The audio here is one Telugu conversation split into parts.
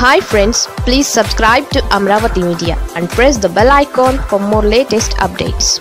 hi friends please subscribe to Amaravati media and press the bell icon for more latest updates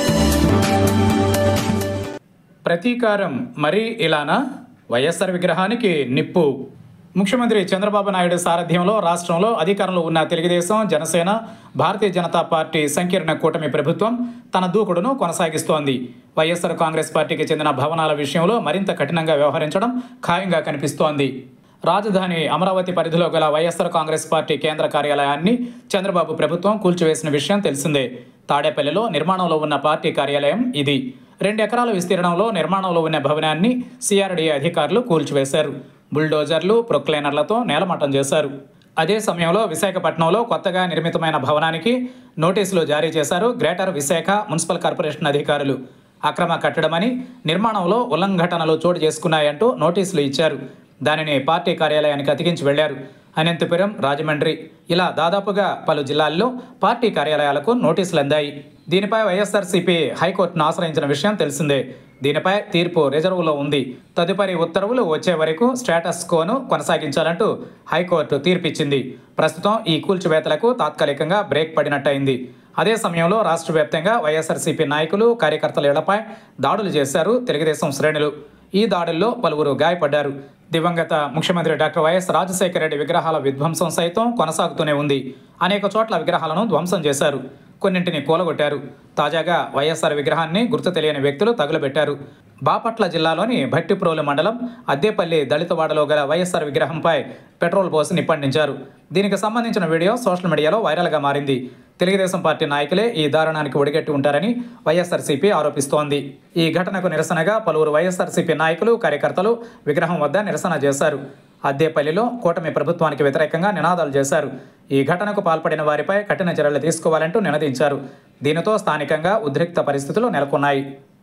ప్రతీకారం మరీ ఇలానా వైఎస్ఆర్ విగ్రహానికి నిప్పు ముఖ్యమంత్రి చంద్రబాబు నాయుడు సారథ్యంలో రాష్ట్రంలో అధికారంలో ఉన్న తెలుగుదేశం జనసేన భారతీయ జనతా పార్టీ సంకీర్ణ కూటమి ప్రభుత్వం తన దూకుడును కొనసాగిస్తోంది వైఎస్ఆర్ కాంగ్రెస్ పార్టీకి చెందిన భవనాల విషయంలో మరింత కఠినంగా వ్యవహరించడం ఖాయంగా కనిపిస్తోంది రాజధాని అమరావతి పరిధిలో గల వైఎస్ఆర్ కాంగ్రెస్ పార్టీ కేంద్ర కార్యాలయాన్ని చంద్రబాబు ప్రభుత్వం కూల్చివేసిన విషయం తెలిసిందే తాడేపల్లిలో నిర్మాణంలో ఉన్న పార్టీ కార్యాలయం ఇది రెండు ఎకరాల విస్తీర్ణంలో నిర్మాణంలో ఉన్న భవనాన్ని సిఆర్డీఏ అధికారులు కూల్చివేశారు బుల్డోజర్లు ప్రొక్లైనర్లతో నేలమట్టం చేశారు అదే సమయంలో విశాఖపట్నంలో కొత్తగా నిర్మితమైన భవనానికి నోటీసులు జారీ చేశారు గ్రేటర్ విశాఖ మున్సిపల్ కార్పొరేషన్ అధికారులు అక్రమ కట్టడమని నిర్మాణంలో ఉల్లంఘటనలు చోటు చేసుకున్నాయంటూ నోటీసులు ఇచ్చారు దానిని పార్టీ కార్యాలయానికి అతికించి వెళ్లారు అనంతపురం రాజమండ్రి ఇలా దాదాపుగా పలు జిల్లాల్లో పార్టీ కార్యాలయాలకు నోటీసులు అందాయి దీనిపై వైఎస్ఆర్సీపీ హైకోర్టును ఆశ్రయించిన విషయం తెలిసిందే దీనిపై తీర్పు రిజర్వులో ఉంది తదుపరి ఉత్తర్వులు వచ్చే వరకు స్టేటస్ కోను కొనసాగించాలంటూ హైకోర్టు తీర్పిచ్చింది ప్రస్తుతం ఈ కూల్చివేతలకు తాత్కాలికంగా బ్రేక్ పడినట్టయింది అదే సమయంలో రాష్ట్ర వ్యాప్తంగా వైఎస్ఆర్సీపీ నాయకులు కార్యకర్తల ఇళ్లపై దాడులు చేశారు తెలుగుదేశం శ్రేణులు ఈ దాడుల్లో పలువురు గాయపడ్డారు దివంగత ముఖ్యమంత్రి డాక్టర్ వైఎస్ రాజశేఖర రెడ్డి విగ్రహాల విధ్వంసం సైతం కొనసాగుతూనే ఉంది అనేక చోట్ల విగ్రహాలను ధ్వంసం చేశారు కొన్నింటిని కూలగొట్టారు తాజాగా వైఎస్ఆర్ విగ్రహాన్ని గుర్తు తెలియని వ్యక్తులు తగులబెట్టారు బాపట్ల జిల్లాలోని భట్టిప్రోలు మండలం అద్దేపల్లి దళితవాడలో గల వైఎస్ఆర్ విగ్రహంపై పెట్రోల్ పోసి నిప్పండించారు దీనికి సంబంధించిన వీడియో సోషల్ మీడియాలో వైరల్గా మారింది తెలుగుదేశం పార్టీ నాయకులే ఈ దారుణానికి ఒడిగట్టి ఉంటారని వైఎస్ఆర్సీపీ ఆరోపిస్తోంది ఈ ఘటనకు నిరసనగా పలువురు వైఎస్ఆర్సీపీ నాయకులు కార్యకర్తలు విగ్రహం వద్ద నిరసన చేశారు అద్దేపల్లిలో కూటమి ప్రభుత్వానికి వ్యతిరేకంగా నినాదాలు చేశారు ఈ ఘటనకు పాల్పడిన వారిపై కఠిన చర్యలు తీసుకోవాలంటూ నినదించారు దీనితో స్థానికంగా ఉద్రిక్త పరిస్థితులు నెలకొన్నాయి